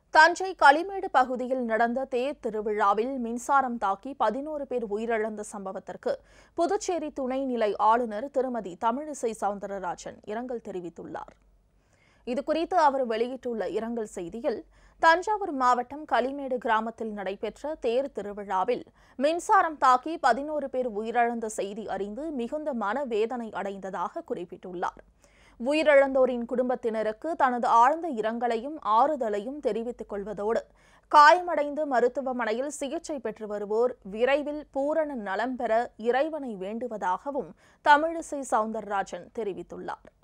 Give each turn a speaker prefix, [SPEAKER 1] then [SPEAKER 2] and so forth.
[SPEAKER 1] தஞ்சை களிமேடு பகுதியில் நடந்த தேர் திருவிழாவில் மின்சாரம் தாக்கி பதினோரு பேர் உயிரிழந்த சம்பவத்திற்கு புதுச்சேரி துணைநிலை ஆளுநர் திருமதி தமிழிசை சவுந்தரராஜன் இரங்கல் தெரிவித்துள்ளார் இதுகுறித்து அவர் வெளியிட்டுள்ள இரங்கல் செய்தியில் தஞ்சாவூர் மாவட்டம் களிமேடு கிராமத்தில் நடைபெற்ற தேர் திருவிழாவில் மின்சாரம் தாக்கி பதினோரு பேர் உயிரிழந்த செய்தி அறிந்து மிகுந்த மனவேதனை அடைந்ததாக குறிப்பிட்டுள்ளார் உயிரிழந்தோரின் குடும்பத்தினருக்கு தனது ஆழ்ந்த இரங்கலையும் ஆறுதலையும் தெரிவித்துக் கொள்வதோடு காயமடைந்து மருத்துவமனையில் சிகிச்சை பெற்று வருவோர் விரைவில் பூரண நலம் பெற இறைவனை வேண்டுவதாகவும் தமிழிசை சவுந்தரராஜன் தெரிவித்துள்ளார்